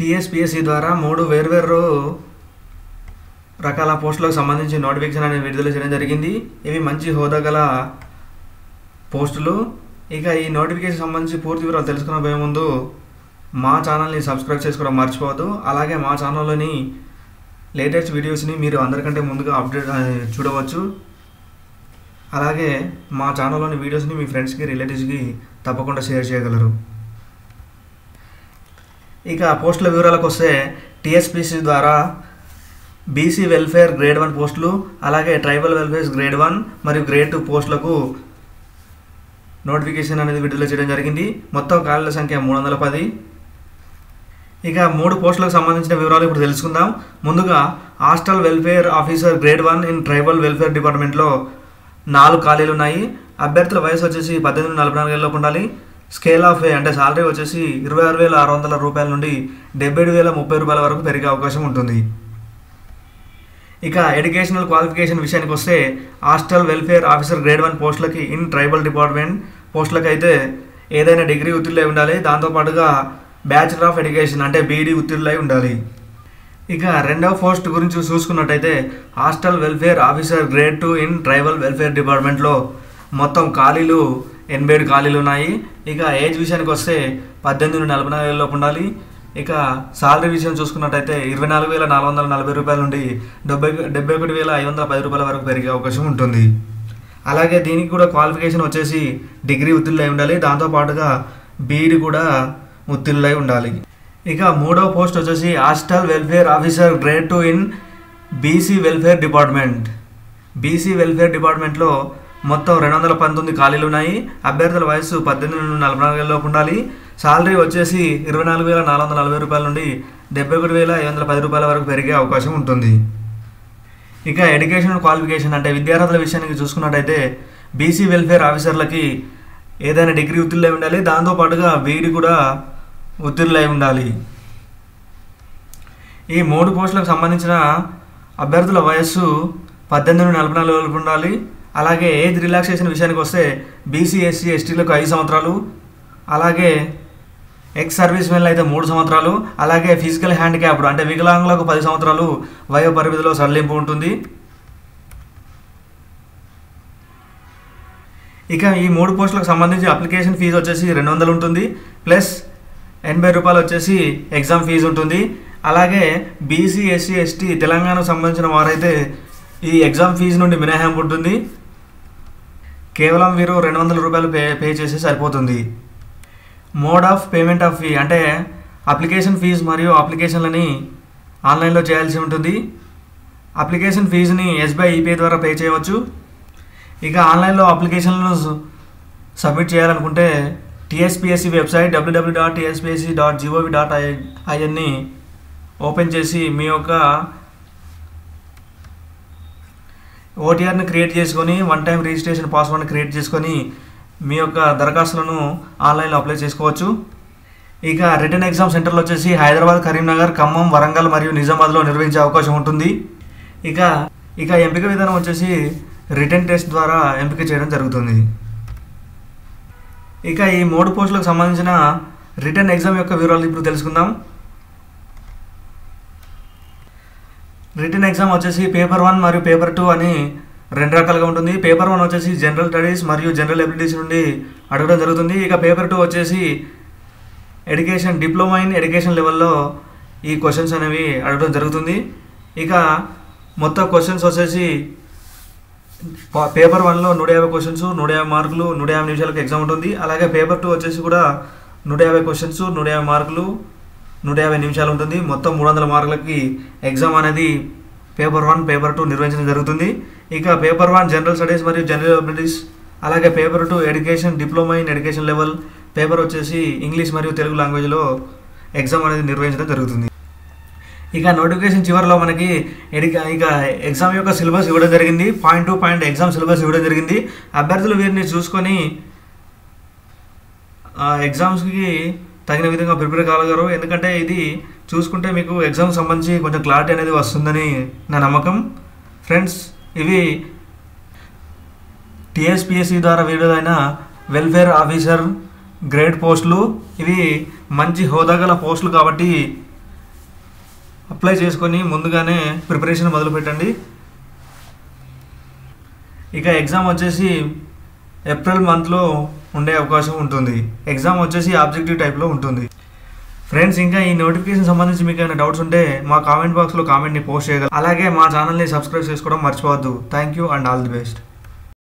TSPSC ద్వారా మూడు వేర్వేరు రకాల పోస్టులకు సంబంధించి నోటిఫికేషన్ అనేది విడుదల చేయడం జరిగింది ఇవి మంచి హోదా గల పోస్టులు ఇక ఈ నోటిఫికేషన్ సంబంధించి పూర్తి వివరాలు తెలుసుకున్న పోయే ముందు మా ఛానల్ని సబ్స్క్రైబ్ చేసుకోవడం మర్చిపోవద్దు అలాగే మా ఛానల్లోని లేటెస్ట్ వీడియోస్ని మీరు అందరికంటే ముందుగా అప్డేట్ ఆ, చూడవచ్చు అలాగే మా ఛానల్లోని వీడియోస్ని మీ ఫ్రెండ్స్కి రిలేటివ్స్కి తప్పకుండా షేర్ చేయగలరు ఇక పోస్టుల వివరాలకు వస్తే టీఎస్పీసీ ద్వారా బీసీ వెల్ఫేర్ గ్రేడ్ వన్ పోస్టులు అలాగే ట్రైబల్ వెల్ఫేర్ గ్రేడ్ వన్ మరియు గ్రేడ్ టూ పోస్టులకు నోటిఫికేషన్ అనేది విడుదల చేయడం జరిగింది మొత్తం ఖాళీల సంఖ్య మూడు వందల పది ఇక మూడు పోస్టులకు సంబంధించిన వివరాలు ఇప్పుడు తెలుసుకుందాం ముందుగా hostel welfare officer grade one in tribal welfare డిపార్ట్మెంట్లో నాలుగు ఖాళీలు ఉన్నాయి అభ్యర్థుల వయసు వచ్చేసి పద్దెనిమిది నుండి నలభై నాలుగు ఏళ్ళలోపు ఉండాలి స్కేల్ ఆఫ్ పే అంటే సాలరీ వచ్చేసి ఇరవై ఆరు వేల ఆరు వందల రూపాయల నుండి డెబ్బై ఏడు వేల ముప్పై రూపాయల వరకు పెరిగే అవకాశం ఉంటుంది ఇక ఎడ్యుకేషనల్ క్వాలిఫికేషన్ విషయానికి వస్తే hostel welfare officer grade one పోస్టులకి ఇన్ ట్రైబల్ డిపార్ట్మెంట్ పోస్టులకి అయితే ఏదైనా డిగ్రీ ఉత్తీర్ణులై ఉండాలి దాంతోపాటుగా బ్యాచిలర్ ఆఫ్ ఎడ్యుకేషన్ అంటే బీఈడి ఉత్తీర్ణులై ఉండాలి ఇక రెండవ పోస్ట్ గురించి చూసుకున్నట్టయితే hostel welfare officer grade two in tribal welfare డిపార్ట్మెంట్లో మొత్తం ఖాళీలు ఎనభై ఏడు ఖాళీలు ఉన్నాయి ఇక ఏజ్ విషయానికి వస్తే పద్దెనిమిది నుండి నలభై నాలుగు ఏళ్ళలోపు ఉండాలి ఇక సాలరీ విషయం చూసుకున్నట్టయితే ఇరవై నాలుగు వేల నాలుగు వందల నలభై రూపాయల నుండి డెబ్బై డెబ్బై ఒకటి వేల ఐదు వందల పది రూపాయల వరకు పెరిగే అవకాశం ఉంటుంది అలాగే దీనికి కూడా క్వాలిఫికేషన్ వచ్చేసి డిగ్రీ ఉత్తీర్ణులై ఉండాలి దాంతోపాటుగా బీఈడి కూడా ఉత్తీర్ణులై ఉండాలి ఇక మూడవ పోస్ట్ వచ్చేసి hostel welfare officer grade two in BC welfare department BC welfare డిపార్ట్మెంట్లో మొత్తం రెండు వందల పంతొమ్మిది ఖాళీలు ఉన్నాయి అభ్యర్థుల వయసు పద్దెనిమిది నుండి నలభై నాలుగు ఏళ్ళలోపు ఉండాలి సాలరీ వచ్చేసి ఇరవై నాలుగు వేల నాలుగు వందల నలభై రూపాయల నుండి డెబ్బై ఒకటి వేల ఐదు వందల పది రూపాయల వరకు పెరిగే అవకాశం ఉంటుంది ఇక ఎడ్యుకేషన్ క్వాలిఫికేషన్ అంటే విద్యార్థుల విషయానికి చూసుకున్నట్టయితే బీసీ వెల్ఫేర్ ఆఫీసర్లకి ఏదైనా డిగ్రీ ఉత్తీర్ణులై ఉండాలి దాంతోపాటుగా వీడి కూడా ఉత్తీర్ణులై ఉండాలి ఈ మూడు పోస్టులకు సంబంధించిన అభ్యర్థుల వయస్సు పద్దెనిమిది నుండి నలభై నాలుగు వరకు ఉండాలి అలాగే ఏజ్ రిలాక్సేషన్ విషయానికి వస్తే బీసీ ఎస్సీ ఎస్టీలకు ఐదు సంవత్సరాలు అలాగే ఎక్స్ సర్వీస్ మెన్లు అయితే మూడు సంవత్సరాలు అలాగే ఫిజికల్ హ్యాండిక్యాప్డ్ అంటే వికలాంగులకు పది సంవత్సరాలు వయో పరిమితిలో సడలింపు ఉంటుంది ఇక ఈ మూడు పోస్టులకు సంబంధించి అప్లికేషన్ ఫీజు వచ్చేసి రెండు వందలు ఉంటుంది ప్లస్ ఎనభై రూపాయలు వచ్చేసి ఎగ్జామ్ ఫీజు ఉంటుంది అలాగే బీసీ ఎస్సీ ఎస్టీ తెలంగాణకు సంబంధించిన వారైతే ఈ ఎగ్జామ్ ఫీజు నుండి మినహాయింపు ఉంటుంది కేవలం వీరు రెండు వందల రూపాయలు పే పే చేస్తే సరిపోతుంది mode of payment of fee అంటే అప్లికేషన్ ఫీజు మరియు అప్లికేషన్లని ఆన్లైన్లో చేయాల్సి ఉంటుంది అప్లికేషన్ ఫీజుని ఎస్బీఐ ఈపీఐ ద్వారా పే చేయవచ్చు ఇక ఆన్లైన్లో అప్లికేషన్లను సబ్మిట్ చేయాలనుకుంటే TSPSC website WWW dot TSPSC dot GOV dot I ఐఎన్ని ఓపెన్ చేసి మీ యొక్క ఓటీఆర్ని క్రియేట్ చేసుకొని వన్ టైం రిజిస్ట్రేషన్ పాస్వర్డ్ని క్రియేట్ చేసుకొని మీ యొక్క దరఖాస్తులను ఆన్లైన్లో అప్లై చేసుకోవచ్చు ఇక రిటర్న్ ఎగ్జామ్ సెంటర్లు వచ్చేసి హైదరాబాద్ కరీంనగర్ ఖమ్మం వరంగల్ మరియు నిజామాబాద్లో నిర్వహించే అవకాశం ఉంటుంది ఇక ఇక ఎంపిక విధానం వచ్చేసి రిటర్న్ టెస్ట్ ద్వారా ఎంపిక చేయడం జరుగుతుంది ఇక ఈ మూడు పోస్టులకు సంబంధించిన రిటర్న్ ఎగ్జామ్ యొక్క వివరాలు ఇప్పుడు తెలుసుకుందాం రిటర్న్ ఎగ్జామ్ వచ్చేసి పేపర్ వన్ మరియు పేపర్ టూ అని రెండు రకాలుగా ఉంటుంది పేపర్ వన్ వచ్చేసి జనరల్ స్టడీస్ మరియు జనరల్ ఎబిలిటీస్ నుండి అడగడం జరుగుతుంది ఇక పేపర్ టూ వచ్చేసి ఎడ్యుకేషన్ డిప్లొమా ఇన్ ఎడ్యుకేషన్ లెవెల్లో ఈ క్వశ్చన్స్ అనేవి అడగడం జరుగుతుంది ఇక మొత్తం క్వశ్చన్స్ వచ్చేసి పా- పేపర్ వన్లో నూట యాభై క్వశ్చన్స్ నూట యాభై మార్కులు నూట యాభై నిమిషాలకు ఎగ్జామ్ ఉంటుంది అలాగే పేపర్ టూ వచ్చేసి కూడా నూట యాభై క్వశ్చన్స్ నూట యాభై మార్కులు నూట యాభై నిమిషాలు ఉంటుంది మొత్తం మూడు వందల మార్కులకి ఎగ్జామ్ అనేది పేపర్ వన్ పేపర్ టూ నిర్వహించడం జరుగుతుంది ఇక పేపర్ వన్ జనరల్ స్టడీస్ మరియు జనరల్ అబిలిటీస్ అలాగే paper two education diploma in education level paper వచ్చేసి ఇంగ్లీష్ మరియు తెలుగు లాంగ్వేజ్లో ఎగ్జామ్ అనేది నిర్వహించడం జరుగుతుంది ఇక నోటిఫికేషన్ చివరిలో మనకి ఎడిక ఇక ఎగ్జామ్ యొక్క సిలబస్ ఇవ్వడం జరిగింది point to point exam syllabus ఇవ్వడం జరిగింది అభ్యర్థులు వీరిని చూసుకొని ఆ ఎగ్జామ్స్కి తగిన విధంగా ప్రిపేర్ కాగలరు ఎందుకంటే ఇది చూసుకుంటే మీకు ఎగ్జామ్ సంబంధించి కొంచెం క్లారిటీ అనేది వస్తుందని నా నమ్మకం ఫ్రెండ్స్ ఇవి టీఎస్పిఎస్సి ద్వారా విడుదలైన వెల్ఫేర్ ఆఫీసర్ గ్రేడ్ పోస్టులు ఇవి మంచి హోదా గల పోస్టులు కాబట్టి అప్లై చేసుకొని ముందుగానే ప్రిపరేషన్ మొదలు పెట్టండి ఇక ఎగ్జామ్ వచ్చేసి ఏప్రిల్ మంత్లో ఉండే అవకాశం ఉంటుంది ఎగ్జామ్ వచ్చేసి ఆబ్జెక్టివ్ టైప్లో ఉంటుంది ఫ్రెండ్స్ ఇంకా ఈ నోటిఫికేషన్ సంబంధించి మీకు ఏమైనా డౌట్స్ ఉంటే మా కామెంట్ బాక్స్లో కామెంట్ని పోస్ట్ చేయగలరు అలాగే మా ఛానల్ని సబ్స్క్రైబ్ చేసుకోవడం మర్చిపోవద్దు thank you and all the best